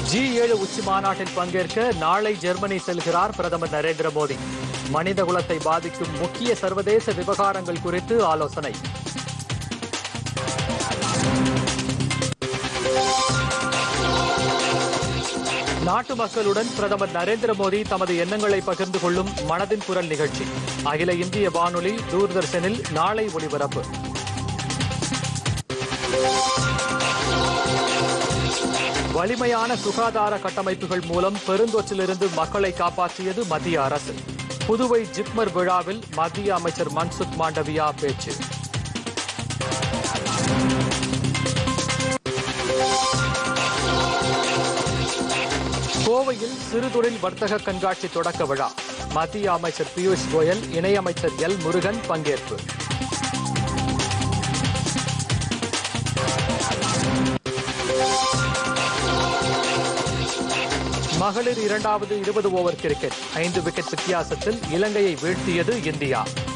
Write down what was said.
G ஏழு உச்சி மாநாட்டில் பங்கேற்க நாளை ஜெர்மனி செல்கிறார் பிரதமர் நரேந்திர மோடி மனித குலத்தை பாதிக்கும் முக்கிய சர்வதேச விவகாரங்கள் குறித்து ஆலோசனை நாட்டு மக்களுடன் பிரதமர் நரேந்திர மோடி தமது எண்ணங்களை பகிர்ந்து கொள்ளும் மனதின் குரல் நிகழ்ச்சி அகில இந்திய வானொலி தூர்தர்ஷனில் நாளை ஒளிபரப்பு வலிமையான சுகாதார கட்டமைப்புகள் மூலம் பெருந்தொற்றிலிருந்து மக்களை காப்பாற்றியது மத்திய அரசு புதுவை ஜிப்மர் விழாவில் மத்திய அமைச்சர் மன்சுக் மாண்டவியா பேச்சு கோவையில் சிறுதொழில் வர்த்தக கண்காட்சி தொடக்க விழா மத்திய அமைச்சர் பியூஷ் கோயல் இணையமைச்சர் எல் முருகன் பங்கேற்பு மகளிர் இரண்டாவது இருபது ஓவர் கிரிக்கெட் ஐந்து விக்கெட் வித்தியாசத்தில் இலங்கையை வீழ்த்தியது இந்தியா